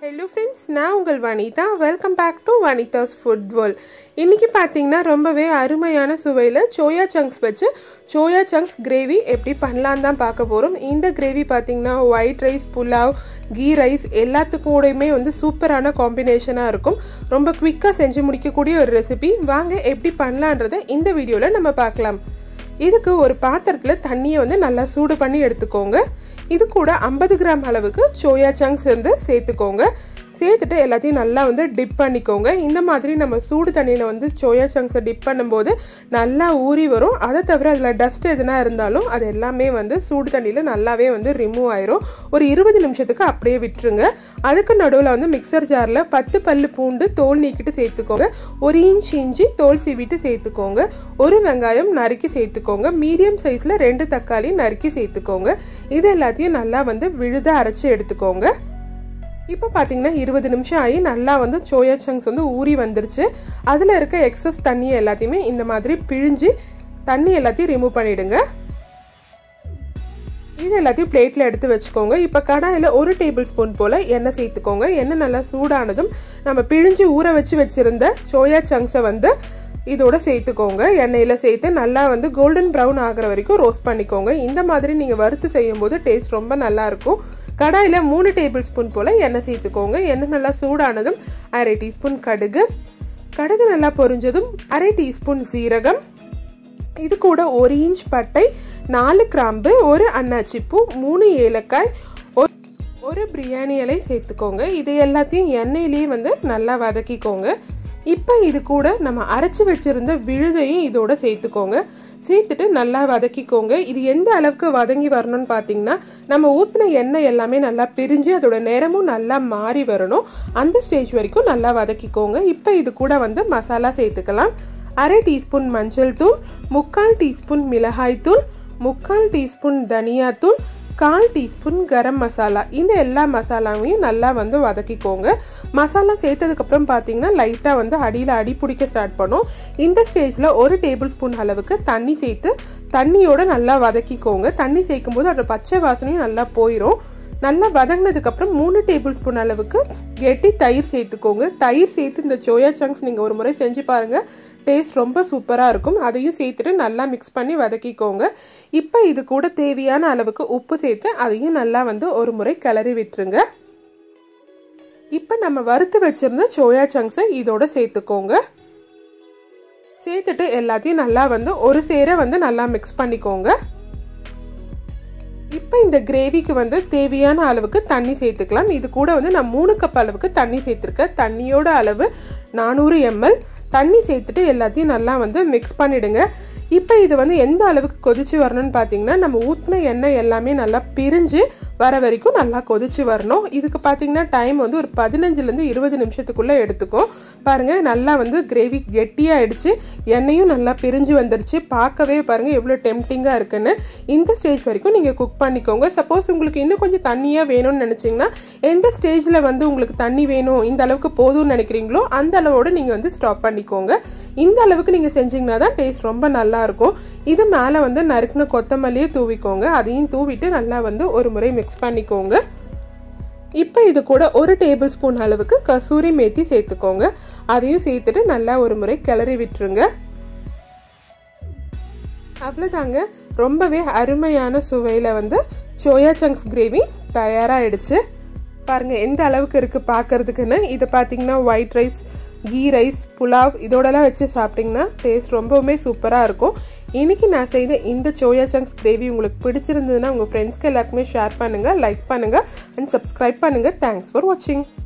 hello friends நான் உங்கள் Vanitha welcome back to Vanitha's food world இன்றைக்கி பார்த்தீங்கன்னா ரொம்பவே அருமையான சுவையில் சோயா சங்க்ஸ் வச்சு சோயா சங்க்ஸ் கிரேவி எப்படி பண்ணலான்னு தான் பார்க்க போகிறோம் இந்த கிரேவி பார்த்தீங்கன்னா white rice pulao ghee rice எல்லாத்துக்கூடையுமே வந்து சூப்பரான காம்பினேஷனாக இருக்கும் ரொம்ப குவிக்காக செஞ்சு முடிக்கக்கூடிய ஒரு ரெசிபி வாங்க எப்படி பண்ணலான்றதை இந்த வீடியோவில் நம்ம பார்க்கலாம் இதுக்கு ஒரு பாத்திரத்தில் தண்ணியை வந்து நல்லா சூடு பண்ணி எடுத்துக்கோங்க இது கூட ஐம்பது கிராம் அளவுக்கு சோயா சங்க்ஸ் வந்து சேர்த்துக்கோங்க சேர்த்துட்டு எல்லாத்தையும் நல்லா வந்து டிப் பண்ணிக்கோங்க இந்த மாதிரி நம்ம சூடு தண்ணியில் வந்து சோயா சங்க்ஸை டிப் பண்ணும்போது நல்லா ஊறி வரும் அதை தவிர அதில் டஸ்ட் எதுனா இருந்தாலும் அது எல்லாமே வந்து சூடு தண்ணியில் நல்லாவே வந்து ரிமூவ் ஆயிரும் ஒரு இருபது நிமிஷத்துக்கு அப்படியே விட்டுருங்க அதுக்கு நடுவில் வந்து மிக்சர் ஜாரில் பத்து பல்லு பூண்டு தோல் நீக்கிட்டு சேர்த்துக்கோங்க ஒரு இன்ச் இஞ்சி தோல் சீவிட்டு சேர்த்துக்கோங்க ஒரு வெங்காயம் நறுக்கி சேர்த்துக்கோங்க மீடியம் சைஸில் ரெண்டு தக்காளி நறுக்கி சேர்த்துக்கோங்க இது எல்லாத்தையும் நல்லா வந்து விழுத அரைச்சி எடுத்துக்கோங்க இப்போ பார்த்தீங்கன்னா இருபது நிமிஷம் ஆகி நல்லா வந்து சோயா சங்க்ஸ் வந்து ஊறி வந்துருச்சு அதில் இருக்க எக்ஸஸ் தண்ணியை எல்லாத்தையுமே இந்த மாதிரி பிழிஞ்சு தண்ணி எல்லாத்தையும் ரிமூவ் பண்ணிவிடுங்க இது எல்லாத்தையும் பிளேட்டில் எடுத்து வச்சுக்கோங்க இப்போ கடாயில் ஒரு டேபிள் ஸ்பூன் போல் எண்ணெய் சேர்த்துக்கோங்க எண்ணெய் நல்லா சூடானதும் நம்ம பிழிஞ்சு ஊற வச்சு வச்சுருந்த சோயா சங்க்ஸை வந்து இதோட சேர்த்துக்கோங்க எண்ணெயில் சேர்த்து நல்லா வந்து கோல்டன் ப்ரௌன் ஆகிற வரைக்கும் ரோஸ்ட் பண்ணிக்கோங்க இந்த மாதிரி நீங்கள் வறுத்து செய்யும் போது டேஸ்ட் ரொம்ப நல்லாயிருக்கும் கடாயில் மூணு டேபிள் ஸ்பூன் போல் எண்ணெய் சேர்த்துக்கோங்க எண்ணெய் நல்லா சூடானதும் அரை டீஸ்பூன் கடுகு கடுகு நல்லா பொரிஞ்சதும் அரை டீஸ்பூன் சீரகம் இது கூட ஒரு இன்ச் பட்டை நாலு கிராம்பு ஒரு அன்னாச்சி பூ மூணு ஏலக்காய் ஒரு பிரியாணி இலை சேர்த்துக்கோங்க இது எல்லாத்தையும் எண்ணெயிலேயே வந்து நல்லா வதக்கிக்கோங்க இப்போ இது கூட நம்ம அரைச்சி வச்சிருந்த விழுதையும் இதோட சேர்த்துக்கோங்க சேர்த்துட்டு நல்லா வதக்கிக்கோங்க இது எந்த அளவுக்கு வதங்கி வரணும்னு பார்த்தீங்கன்னா நம்ம ஊற்றின எண்ணெய் எல்லாமே நல்லா பிரிஞ்சு அதோட நேரமும் நல்லா மாறி வரணும் அந்த ஸ்டேஜ் வரைக்கும் நல்லா வதக்கிக்கோங்க இப்போ இது கூட வந்து மசாலா சேர்த்துக்கலாம் அரை டீஸ்பூன் மஞ்சள் தூள் முக்கால் டீஸ்பூன் மிளகாய் தூள் முக்கால் டீஸ்பூன் தனியாத்தூள் கால் டீஸ்பூன் கரம் மசாலா இந்த எல்லா மசாலாவையும் நல்லா வந்து வதக்கிக்கோங்க மசாலா சேர்த்ததுக்கப்புறம் பார்த்தீங்கன்னா லைட்டாக வந்து அடியில் அடி பிடிக்க ஸ்டார்ட் பண்ணும் இந்த ஸ்டேஜில் ஒரு டேபிள் ஸ்பூன் அளவுக்கு தண்ணி சேர்த்து தண்ணியோட நல்லா வதக்கிக்கோங்க தண்ணி சேர்க்கும் போது அதோட பச்சை வாசனையும் நல்லா போயிடும் நல்லா வதங்கினதுக்கப்புறம் மூணு டேபிள் ஸ்பூன் அளவுக்கு கெட்டி தயிர் சேர்த்துக்கோங்க தயிர் சேர்த்து இந்த சோயா சங்க்ஸ் நீங்கள் ஒரு முறை செஞ்சு பாருங்கள் டேஸ்ட் ரொம்ப சூப்பராக இருக்கும் அதையும் சேர்த்துட்டு நல்லா மிக்ஸ் பண்ணி வதக்கிக்கோங்க இப்போ இது கூட தேவையான அளவுக்கு உப்பு சேர்த்து அதையும் நல்லா வந்து ஒரு முறை கிளறி விட்டுருங்க இப்போ நம்ம வறுத்து வச்சிருந்த சோயா சங்க்ஸை இதோட சேர்த்துக்கோங்க சேர்த்துட்டு எல்லாத்தையும் நல்லா வந்து ஒரு சேர வந்து நல்லா மிக்ஸ் பண்ணிக்கோங்க இப்போ இந்த கிரேவிக்கு வந்து தேவையான அளவுக்கு தண்ணி சேர்த்துக்கலாம் இது கூட வந்து நான் மூணு கப் அளவுக்கு தண்ணி சேர்த்துருக்கேன் தண்ணியோட அளவு நானூறு எம்எல் தண்ணி சேர்த்துட்டு எல்லாத்தையும் நல்லா வந்து மிக்ஸ் பண்ணிடுங்க இப்போ இது வந்து எந்த அளவுக்கு கொதிச்சு வரணும்னு பார்த்தீங்கன்னா நம்ம ஊற்றின எண்ணெய் எல்லாமே நல்லா பிரிஞ்சு வர வரைக்கும் நல்லா கொதிச்சு வரணும் இதுக்கு பார்த்தீங்கன்னா டைம் வந்து ஒரு பதினஞ்சுலேருந்து இருபது நிமிஷத்துக்குள்ளே எடுத்துக்கும் பாருங்கள் நல்லா வந்து கிரேவி கெட்டியாகிடுச்சு எண்ணெயும் நல்லா பிரிஞ்சு வந்துருச்சு பார்க்கவே பாருங்கள் எவ்வளோ டெம்டிங்காக இருக்குன்னு இந்த ஸ்டேஜ் வரைக்கும் நீங்கள் குக் பண்ணிக்கோங்க சப்போஸ் உங்களுக்கு இன்னும் கொஞ்சம் தண்ணியாக வேணும்னு நினச்சிங்கன்னா எந்த ஸ்டேஜில் வந்து உங்களுக்கு தண்ணி வேணும் இந்த அளவுக்கு போதும்னு நினைக்கிறீங்களோ அந்த அளவோடு நீங்கள் வந்து ஸ்டாப் பண்ணிக்கோங்க இந்த அளவுக்கு நீங்கள் செஞ்சீங்கன்னா தான் டேஸ்ட் ரொம்ப நல்லா இருக்கும் இது மேலே வந்து நறுக்குன கொத்தமல்லியே தூவிக்கோங்க அதையும் தூவிட்டு நல்லா வந்து ஒரு முறை மிக்ஸ் பண்ணிக்கோங்க இப்போ இது கூட ஒரு டேபிள் ஸ்பூன் அளவுக்கு கசூரி மேத்தி சேர்த்துக்கோங்க அதையும் சேர்த்துட்டு நல்லா ஒரு முறை கிளறி விட்டுருங்க அவ்வளோதாங்க ரொம்பவே அருமையான சுவையில் வந்து சோயா சங்க்ஸ் கிரேவி தயாராகிடுச்சு பாருங்கள் எந்த அளவுக்கு இருக்குது பார்க்குறதுக்குன்னு இதை பார்த்தீங்கன்னா white rice ghee rice pulao இதோடலாம் வச்சு சாப்பிட்டிங்கன்னா டேஸ்ட் ரொம்பவுமே சூப்பராக இருக்கும் இன்றைக்கி நான் செய்த இந்த சோயா சங்க்ஸ் கிரேவி உங்களுக்கு பிடிச்சிருந்ததுன்னா உங்கள் ஃப்ரெண்ட்ஸ்க்கு எல்லாருக்குமே ஷேர் பண்ணுங்கள் லைக் பண்ணுங்கள் அண்ட் சப்ஸ்கிரைப் பண்ணுங்கள் தேங்க்ஸ் ஃபார் வாட்சிங்